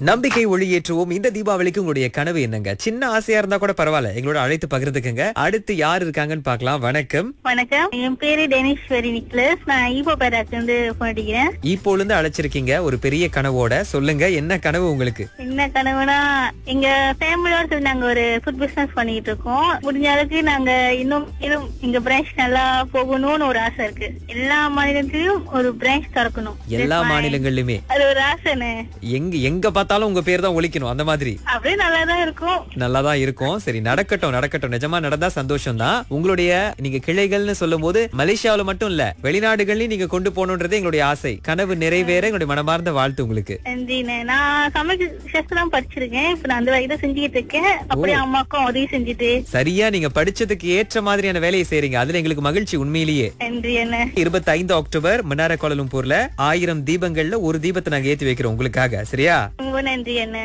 நம்பிக்கை ஒளியேற்றுவோம் இந்த தீபாவளிக்கு உங்களுடைய கனவு என்னங்க சின்ன ஆசையா இருந்தா கூட பரவாயில்ல எங்களோட அழைத்து பகிர்ந்துக்குங்க அடுத்து யார் இருக்காங்கன்னு பார்க்கலாம் வணக்கம் வணக்கம் என் பேரு டெனிஸ்வரி நிக்லஸ் நான் ஈபோ பேராக்கு வந்து போன் அடிக்கிறேன் இப்போல இருந்து அழைச்சிருக்கீங்க ஒரு பெரிய கனவோட சொல்லுங்க என்ன கனவு உங்களுக்கு என்ன கனவுனா எங்க ஃபேமிலியோட சேர்ந்து நாங்க ஒரு ஃபுட் பிசினஸ் பண்ணிட்டு இருக்கோம் முடிஞ்ச அளவுக்கு நாங்க இன்னும் இன்னும் எங்க பிரான்ச் நல்லா போகணும்னு ஒரு ஆசை இருக்கு எல்லா மாநிலத்திலயும் ஒரு பிரான்ச் திறக்கணும் எல்லா That's my- மாநிலங்கள்லயுமே அது ஒரு ஆசைன்னு எங்க எங்க பார்த்தாலும் உங்க பேர் தான் ஒழிக்கணும் அந்த மாதிரி அப்படியே நல்லா தான் இருக்கும் நல்லாதான் இருக்கும் சரி நடக்கட்டும் நடக்கட்டும் நிஜமா நடந்தா சந்தோஷம் தான் உங்களுடைய நீங்க கிளைகள்னு சொல்லும் போது மலேசியாவுல மட்டும் இல்ல வெளிநாடுகள்லயும் நீங்க கொண்டு போகணுன்றது எங்களுடைய ஆசை கனவு நிறைவேற எங்களுடைய மனமார்ந்த வாழ்த்து உங்களுக்கு நன்றிண்ணே நான் சமைக்க செஸ் தான் படிச்சிருக்கேன் இப்ப நான் அந்த வகைதான் செஞ்சுக்கிட்டு இருக்கேன் அப்படியே அம்மாக்கும் உதவி செஞ்சுட்டு சரியா நீங்க படிச்சதுக்கு ஏற்ற மாதிரியான வேலையை செய்றீங்க அதுல எங்களுக்கு மகிழ்ச்சி உண்மையிலேயே நன்றி என்ன இருபத்தி ஐந்து அக்டோபர் மன்னார கோலம்பூர்ல ஆயிரம் தீபங்கள்ல ஒரு தீபத்தை நாங்க ஏத்தி வைக்கிறோம் உங்களுக்காக சரியா ரொம்ப நன்றி என்ன